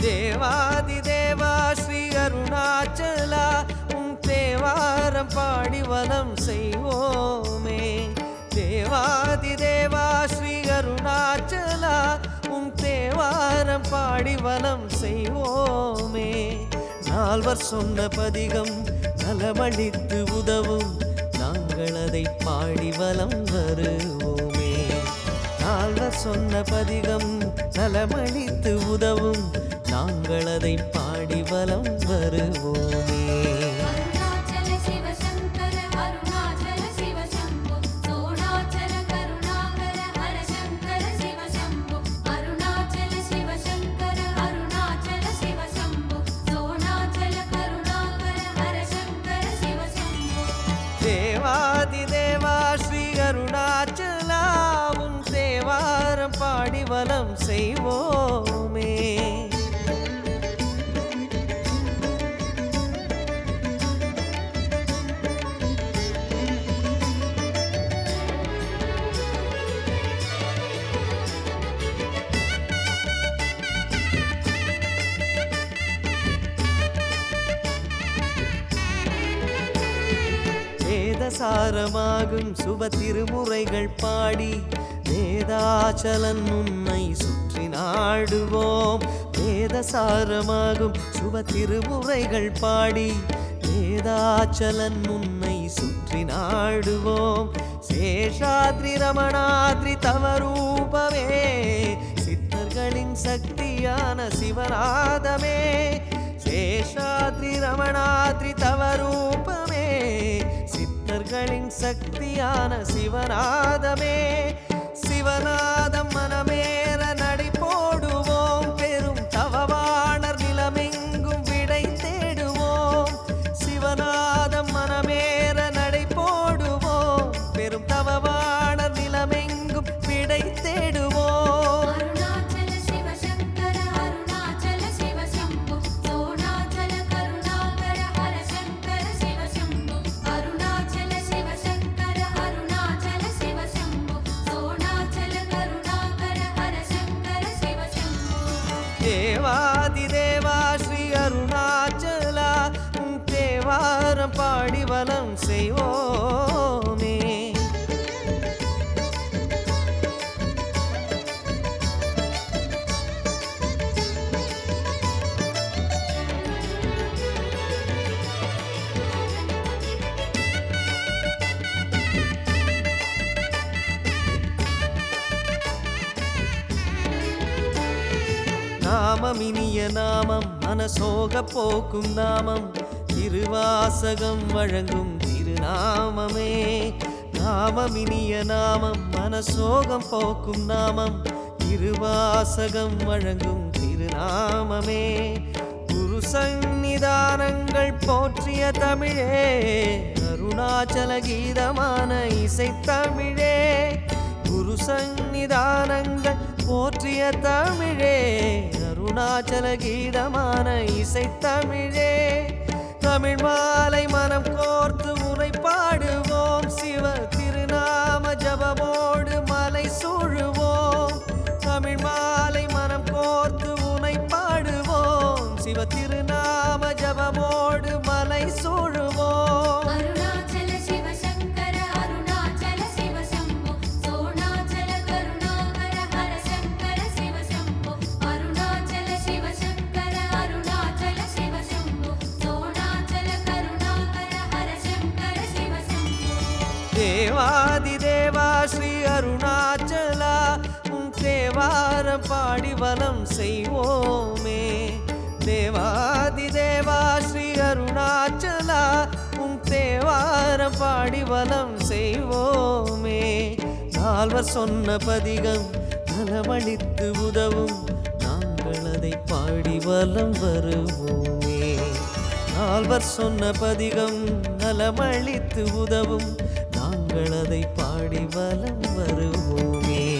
தேவாதி தேவா ஸ்ரீ அருணாச்சலா உன் தேவாரம் பாடி வலம் செய்வோமே தேவாதி தேவா ஸ்ரீ அருணாச்சலா உன் தேவாரம் பாடி வலம் செய்வோமே நால்வர் சொன்ன பதிகம் நலமளித்து உதவும் நாங்கள் அதை பாடி வலம் வருவோமே நால்வர் சொன்ன பதிகம் நலமளித்து உதவும் நாங்கள் அதை பாடி வலம் வருவோமே அருணாச்சல சிவ சங்கர அருணாச்சல சிவ சம்பு சோணாச்சல கருணாகர ஹர சங்கர சிவ சம்பு அருணாச்சல சிவ சங்கர அருணாச்சல சிவ சம்பு சோணாச்சல கருணாகர ஹர சங்கர சிவ சம்பு தேவாதி தேவா ஸ்ரீ அருணாச்சலா உன் தேவாரம் பாடி வலம் செய்வோமே வேதசாரமாகும் சுப திருமுறைகள் பாடி வேதாச்சலன் உன்னை சுற்றி நாடுவோம் வேதசாரமாகும் சுப திருமுறைகள் பாடி வேதாச்சலன் உன்னை சுற்றி நாடுவோம் சேஷாத்ரி ரமணாத்ரி தவரூபமே சித்தர்களின் சக்தியான சிவநாதமே சேஷாத்ரி ரமணாத்ரி தவரூபமே சித்தர்களின் சக்தியான சிவநாதமே சிவநாதம் மனமேற நடை போடுவோம் பெரும் தவவாணர் நிலமெங்கும் விடை தேடுவோம் சிவநாதம் மனமேற நடை போடுவோம் பெரும் தவவாணர் நிலமெங்கும் விடை தேடுவோம் அருணாச்சல சிவ சங்கர அருணாச்சல சிவ சம்பு சோணாச்சல கருணாகர ஹர சங்கர சிவ சம்பு அருணாச்சல சிவ சங்கர அருணாச்சல சிவ சம்பு சோணாச்சல கருணாகர ஹர சங்கர சிவ சம்பு தேவாதி தேவா ஸ்ரீ அருணாச்சலா உன் தேவாரம் பாடி வலம் செய்வோமே நாமம் இனிய நாமம் மனசோக போக்கும் நாமம் திருவாசகம் வழங்கும் திருநாமமே நாமம் இனிய நாமம் மனசோகம் போக்கும் நாமம் திருவாசகம் வழங்கும் திருநாமமே குரு சந்நிதானங்கள் போற்றிய தமிழே அருணாச்சல கீதமான இசைத்தமிழே குரு சந்நிதானங்கள் போற்றிய தமிழே அருணாச்சல கீதமான இசைத்தமிழே தமிழ் மாலை மனம் கோர்த்து உரை பாடுவோம் சிவ திருநாம ஜபமோடு மலை சூழுவோம் தமிழ் மாலை மனம் கோர்த்து உனை பாடுவோம் சிவ திருநாம ஜபமோடு மலை சூழுவோம் அருணாச்சல சிவ சங்கர அருணாச்சல சிவ சம்பு சோணாச்சல கருணாகர ஹர சங்கர சிவ சம்பு அருணாச்சல சிவ சங்கர அருணாச்சல சிவ சம்பு சோணாச்சல கருணாகர ஹர சங்கர சிவ சம்பு தேவாதி தேவா ஸ்ரீ அருணாச்சலா உன் தேவாரம் பாடி வலம் செய்வோமே தேவாதி தேவா ஸ்ரீ அருணாச்சலா உன் தேவாரம் பாடி வலம் செய்வோமே நால்வர் சொன்ன பதிகம் நலமளித்து உதவும் நாங்கள் அதை பாடி வலம் வருவோமே நால்வர் சொன்ன பதிகம் நலமளித்து உதவும் நாங்கள் அதை பாடி வலம் வருவோமே